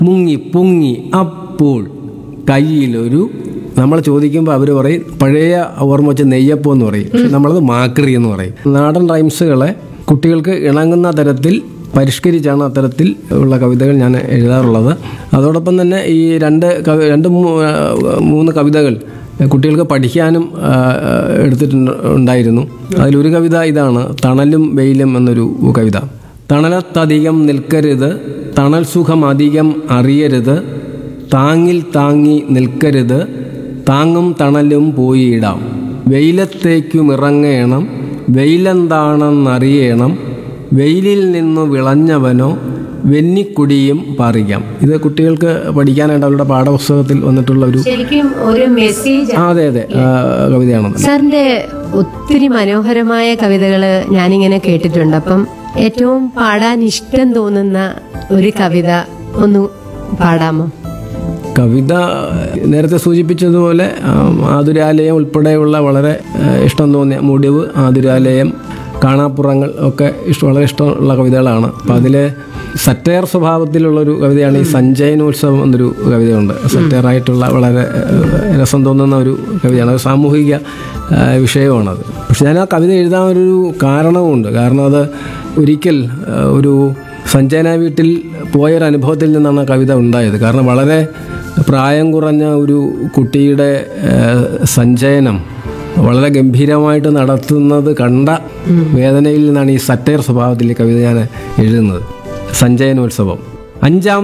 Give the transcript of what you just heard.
മുങ്ങി പൊങ്ങി അപ്പോൾ കയ്യിലൊരു നമ്മൾ ചോദിക്കുമ്പോൾ അവർ പറയും പഴയ ഓർമ്മ വെച്ച് നെയ്യപ്പം എന്ന് പറയും പക്ഷെ നമ്മളത് മാക്രി എന്ന് പറയും നാടൻ റൈംസുകളെ കുട്ടികൾക്ക് ഇണങ്ങുന്ന തരത്തിൽ പരിഷ്കരിച്ചാണ് അത്തരത്തിൽ ഉള്ള കവിതകൾ ഞാൻ എഴുതാറുള്ളത് അതോടൊപ്പം തന്നെ ഈ രണ്ട് കവി രണ്ട് മൂ- ആ, മൂന്ന് കവിതകൾ കുട്ടികൾക്ക് പഠിക്കാനും ആ, എടുത്തിട്ടുണ്ട് ഉണ്ടായിരുന്നു അതിലൊരു കവിത ഇതാണ് തണലും വെയിലും എന്നൊരു കവിത തണലത്തധികം നിൽക്കരുത് തണൽ സുഖം അധികം അറിയരുത് താങ്ങിൽ താങ്ങി നിൽക്കരുത് താങ്ങും തണലും പോയിടാം വെയിലത്തേക്കും ഇറങ്ങണം വെയിലെന്താണെന്നറിയണം വെയിലിൽ നിന്നു വിളഞ്ഞവനോ വെന്നിക്കുടിയും പറിക്കാം ഇത് കുട്ടികൾക്ക് പഠിക്കാനായിട്ട് അവരുടെ പാഠപുസ്തകത്തിൽ വന്നിട്ടുള്ള ഒരു ശരിക്കും ഒരു മെസ്സേജ് ആ, അതെ അതെ ആ, കവിതയാണത് സാറിന്റെ ഒത്തിരി മനോഹരമായ കവിതകൾ ഞാനിങ്ങനെ കേട്ടിട്ടുണ്ട് അപ്പം ഏറ്റവും പാടാൻ ഇഷ്ടം തോന്നുന്ന ഒരു കവിത ഒന്ന് പാടാമോ കവിത നേരത്തെ സൂചിപ്പിച്ചതുപോലെ ആ, ആതുരാലയം ഉൾപ്പെടെയുള്ള വളരെ ആ, ഇഷ്ടം തോന്നിയ മുടിവ് ആതുരാലയം കാണാപ്പുറങ്ങൾ ഒക്കെ ഇഷ്ടം വളരെ ഇഷ്ടമുള്ള കവിതകളാണ് അപ്പം അതിൽ സറ്റയർ സ്വഭാവത്തിലുള്ളൊരു കവിതയാണ് ഈ സഞ്ചയനോത്സവം എന്നൊരു കവിതയുണ്ട് സറ്റയറായിട്ടുള്ള വളരെ ആ, രസം തോന്നുന്ന ഒരു കവിതയാണ് അത് സാമൂഹിക ആ, വിഷയമാണത് പക്ഷെ ഞാൻ ആ കവിത എഴുതാൻ ഒരു കാരണവുമുണ്ട് കാരണം അത് ഒരിക്കൽ ആ, ഒരു സഞ്ജന വീട്ടിൽ പോയൊരു അനുഭവത്തിൽ നിന്നാണ് ആ കവിത ഉണ്ടായത് കാരണം വളരെ പ്രായം കുറഞ്ഞ ഒരു കുട്ടിയുടെ ഏഹ്, സഞ്ചയനം വളരെ ഗംഭീരമായിട്ട് നടത്തുന്നത് കണ്ട വേദനയിൽ നിന്നാണ് ഈ സറ്റയർ സ്വഭാവത്തിൽ ഈ കവിത ഞാൻ എഴുതുന്നത് സഞ്ചയനോത്സവം അഞ്ചാം